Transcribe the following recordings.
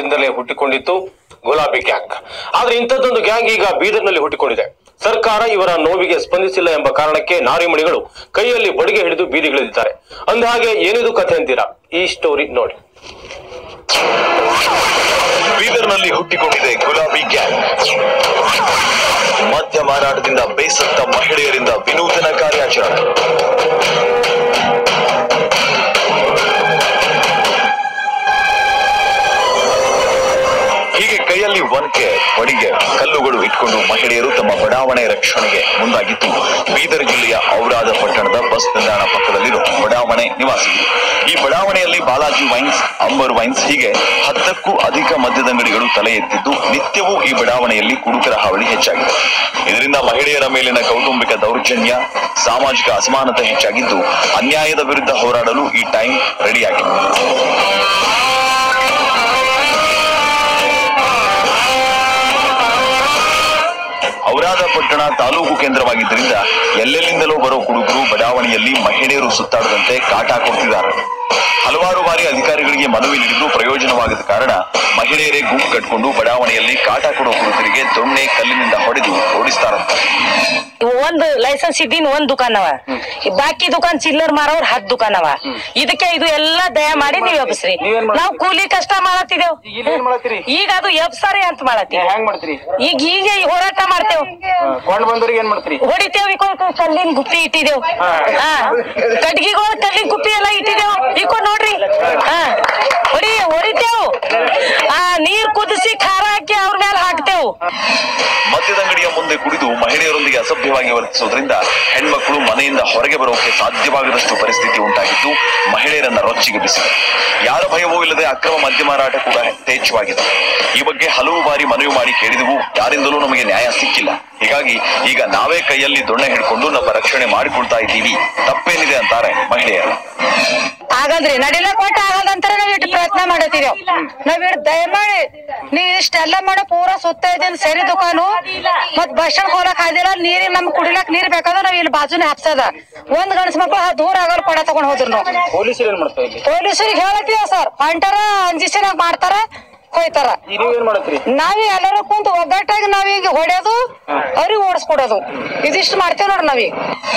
ಮಹಿಳೆಯರಿಂದಲೇ ಹುಟ್ಟಿಕೊಂಡಿತ್ತು ಗುಲಾಬಿ ಗ್ಯಾಂಗ್ ಆದ್ರೆ ಇಂಥದ್ದೊಂದು ಗ್ಯಾಂಗ್ ಈಗ ಬೀದರ್ನಲ್ಲಿ ಹುಟ್ಟಿಕೊಂಡಿದೆ ಸರ್ಕಾರ ಇವರ ನೋವಿಗೆ ಸ್ಪಂದಿಸಿಲ್ಲ ಎಂಬ ಕಾರಣಕ್ಕೆ ನಾರಿಮಣಿಗಳು ಕೈಯಲ್ಲಿ ಬಡಿಗೆ ಹಿಡಿದು ಬೀದಿಗಿಳಿದಿದ್ದಾರೆ ಅಂದಹಾಗೆ ಏನಿದು ಕಥೆ ಅಂತೀರಾ ಈ ಸ್ಟೋರಿ ನೋಡಿ ಬೀದರ್ನಲ್ಲಿ ಹುಟ್ಟಿಕೊಂಡಿದೆ ಗುಲಾಬಿ ಗ್ಯಾಂಗ್ ಮದ್ಯ ಮಾರಾಟದಿಂದ ಬೇಸತ್ತ ಮಹಿಳೆಯರಿಂದ ವಿನೂತನ ಕಾರ್ಯಾಚರಣೆ ಹೀಗೆ ಕೈಯಲ್ಲಿ ಒನಕೆ ಬಡಿಗೆ ಕಲ್ಲುಗಳು ಇಟ್ಕೊಂಡು ಮಹಿಳೆಯರು ತಮ್ಮ ಬಡಾವಣೆ ರಕ್ಷಣೆಗೆ ಮುಂದಾಗಿದ್ದು ಬೀದರ್ ಜಿಲ್ಲೆಯ ಔರಾದ ಪಟ್ಟಣದ ಬಸ್ ನಿಲ್ದಾಣ ಪಕ್ಕದಲ್ಲಿರೋ ಬಡಾವಣೆ ನಿವಾಸಿಗಳು ಈ ಬಡಾವಣೆಯಲ್ಲಿ ಬಾಲಾಜಿ ವೈನ್ಸ್ ಅಂಬರ್ ವೈನ್ಸ್ ಹೀಗೆ ಹತ್ತಕ್ಕೂ ಅಧಿಕ ಮದ್ಯದಂಗಡಿಗಳು ತಲೆ ಎತ್ತಿದ್ದು ನಿತ್ಯವೂ ಈ ಬಡಾವಣೆಯಲ್ಲಿ ಕುಡುಕರ ಹಾವಳಿ ಹೆಚ್ಚಾಗಿದೆ ಇದರಿಂದ ಮಹಿಳೆಯರ ಮೇಲಿನ ಕೌಟುಂಬಿಕ ದೌರ್ಜನ್ಯ ಸಾಮಾಜಿಕ ಅಸಮಾನತೆ ಹೆಚ್ಚಾಗಿದ್ದು ಅನ್ಯಾಯದ ವಿರುದ್ಧ ಹೋರಾಡಲು ಈ ಟೈಮ್ ರೆಡಿಯಾಗಿದೆ ಔರಾದ ಪಟ್ಟಣ ತಾಲೂಕು ಕೇಂದ್ರವಾಗಿದ್ದರಿಂದ ಎಲ್ಲೆಲ್ಲಿಂದಲೂ ಬರೋ ಕುಡುಕರು ಬಡಾವಣೆಯಲ್ಲಿ ಮಹಿಳೆಯರು ಸುತ್ತಾಡದಂತೆ ಕಾಟ ಕೊಡ್ತಿದ್ದಾರೆ ಹಲವಾರು ಬಾರಿ ಅಧಿಕಾರಿಗಳಿಗೆ ಮನವಿ ನೀಡಿದ್ದು ಪ್ರಯೋಜನವಾಗದ ಕಾರಣ ಮಹಿಳೆಯರೇ ಗುಂಪು ಕಟ್ಕೊಂಡು ಬಡಾವಣೆಯಲ್ಲಿ ಕಾಟ ಕೊಡೋ ಕುಡುಕರಿಗೆ ದೊಣ್ಣೆ ಕಲ್ಲಿನಿಂದ ಹೊಡೆದು ಓಡಿಸ್ತಾರಂತೆ ಒಂದ್ ಲೈಸೆನ್ಸ್ ಇದ್ದೀನ್ ಒಂದ್ ದುಕಾನ್ ಅವ ಬಾಕಿ ದುಕಾನ್ ಚಿಲ್ಲರ್ ಮಾರೋರ್ ಹತ್ ದುಕಾನ್ ಅವ ಇದಕ್ಕೆ ಇದು ಎಲ್ಲಾ ದಯ ಮಾಡಿ ನೀವ್ ಎಬ್ಸ್ರಿ ನೀವೇನ್ ಮಾಡ್ತೀರಿ? ನಾವ್ ಕೂಲಿ ಕಷ್ಟ ಮಾಡತ್ತಿದೇವ್ ಈಗ ಏನ್ ಮಾಡತ್ತೀರಿ ಈಗ ಅದು ಎಬ್ಸಾರಿ ಅಂತ ಮಾಡತ್ತೀವಿ ಹೆಂಗ್ ಮಾಡ್ತೀರಿ ಈಗ ಈಗ ಈ ಹೋರಾಟ ಮಾಡ್ತೇವ್ ಕೊಂಡ್ ಬಂದವ್ರಿಗೆ ಏನ್ ಮಾಡ್ತೀರಿ ಹೊಡಿತೇವ್ ಇಕೊಂಡ್ ಕಲ್ಲಿನ ಗುಪ್ಪಿ ಇಟ್ಟಿದೇವ್ ಹಾ ಕಡ್ಗಿಗಳು ಕಲ್ಲಿನ ಗುಪ್ಪಿ ಎಲ್ಲ ಇಟ್ಟಿದೇವ್ ಇಕೊಂಡ್ ನೋಡ್ರಿ ಹಾ ಹೊಡಿ ಹೊಡಿತೇವ್ ಆ ನೀರ್ ಕುದಿಸಿ ಖಾರ ಹಾಕಿ ಅವ್ರ ಮೇಲೆ ಹಾಕ್ತೇವ್ ಮದ್ಯದಂಗಡಿಯ ಮುಂದೆ ಕುಡಿದು ಮಹಿಳೆಯರೊಂದಿಗೆ ಅಸಭ್ಯವಾಗಿ ವರ್ತಿಸೋದ್ರಿಂದ ಹೆಣ್ಮಕ್ಳು ಮನೆಯಿಂದ ಹೊರಗೆ ಬರೋಕೆ ಸಾಧ್ಯವಾಗದಷ್ಟು ಪರಿಸ್ಥಿತಿ ಉಂಟಾಗಿದ್ದು ಮಹಿಳೆಯರನ್ನ ರೊಚ್ಚಿಗೆ ಬಿಸಿದೆ ಯಾರ ಭಯವೂ ಇಲ್ಲದೆ ಅಕ್ರಮ ಮದ್ಯ ಮಾರಾಟ ಕೂಡ ಯಥೇಚ್ಛವಾಗಿದೆ ಈ ಬಗ್ಗೆ ಹಲವು ಬಾರಿ ಮನವಿ ಮಾಡಿ ಕೇಳಿದೆವು ಯಾರಿಂದಲೂ ನಮಗೆ ನ್ಯಾಯ ಸಿಕ್ಕಿಲ್ಲ ಹೀಗಾಗಿ ಈಗ ನಾವೇ ಕೈಯಲ್ಲಿ ದೊಣ್ಣೆ ಹಿಡ್ಕೊಂಡು ನಮ್ಮ ರಕ್ಷಣೆ ಮಾಡಿಕೊಳ್ತಾ ಇದ್ದೀವಿ ತಪ್ಪೇನಿದೆ ಅಂತಾರೆ ಮಹಿಳೆಯರು ಆಗಲ್ರಿ ನಡಿಲ ಕೊಟ್ಟ ಆಗಲ್ದಂತರ ನಾವ್ ಇಟ್ಟು ಪ್ರಯತ್ನ ಮಾಡತ್ತಿದೇವ್ ನಾವ್ ಇಟ್ಟು ದಯಮಾಡಿ ನೀವ್ ಇಷ್ಟೆಲ್ಲ ಮಾಡೋ ಪೂರ ಸುತ್ತ ಇದೀನಿ ಸರಿ ದುಕಾನು ಮತ್ ಬಸ್ ಸ್ಟಾಂಡ್ ಹೋಗಕ್ ಆದಿಲ್ಲ ನೀರಿನ ನಮ್ ಕುಡಿಲಕ್ ನೀರ್ ಬೇಕಾದ್ರೆ ನಾವ್ ಇಲ್ಲಿ ಬಾಜುನೇ ಹಬ್ಸದ ಒಂದ್ ಗಂಡ್ಸ್ ಮಕ್ಳು ಹ- ದೂರ ಆಗಲ್ ಕೊಡ ತಗೊಂಡ್ ಹೋದ್ರು ನಾವು ಪೊಲೀಸರು ಏನ್ ಮಾಡ್ತಾವ ಇಲ್ಲಿ ಪೊಲೀಸರಿಗೆ ಹೇಳತ್ತೀವ ಸರ್ ಹೊಂಟಾರ ಅಂಜಿಸಿನಾಗ ಮಾಡ್ತಾರ ಹೋಯ್ತಾರ ಈಗ ನೀವೇನ್ ಮಾಡತ್ತೀರಿ ನಾವೀಗ ಎಲ್ಲರೂ ಕುಂತು ಒಗ್ಗಟ್ಟಾಗಿ ನಾವೀಗ ಹೊಡೆಯೋದು ಅವ್ರಿಗೆ ಓಡಿಸ್ಕೊಡೋದು ಇದಿಷ್ಟು ಮಾಡ್ತೇವ್ ನೋಡ್ರಿ ನಾವೀಗ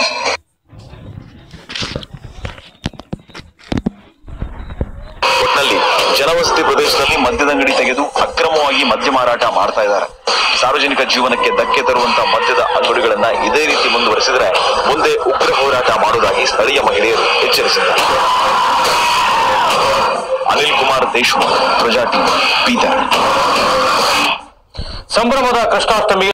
ಒಟ್ನಲ್ಲಿ ಜನವಸತಿ ಪ್ರದೇಶದಲ್ಲಿ ಮದ್ಯದಂಗಡಿ ತೆಗೆದು ಅಕ್ರಮವಾಗಿ ಮದ್ಯ ಮಾರಾಟ ಮಾಡ್ತಾ ಇದ್ದಾರೆ ಸಾರ್ವಜನಿಕ ಜೀವನಕ್ಕೆ ಧಕ್ಕೆ ತರುವಂತ ಮದ್ಯದ ಅಂಗಡಿಗಳನ್ನ ಇದೇ ರೀತಿ ಮುಂದುವರೆಸಿದ್ರೆ ಮುಂದೆ ಉಗ್ರ ಹೋರಾಟ ಮಾಡುವುದಾಗಿ ಸ್ಥಳೀಯ ಮಹಿಳೆಯರು ಎಚ್ಚರಿಸಿದ್ದಾರೆ ಅನಿಲ್ ಕುಮಾರ್ ದೇಶ್ಮುಖ್ ಪ್ರಜಾ ಟಿವಿ ಬೀದರ್ ಸಂಭ್ರಮದ ಕೃಷ್ಣಾಷ್ಟಮಿ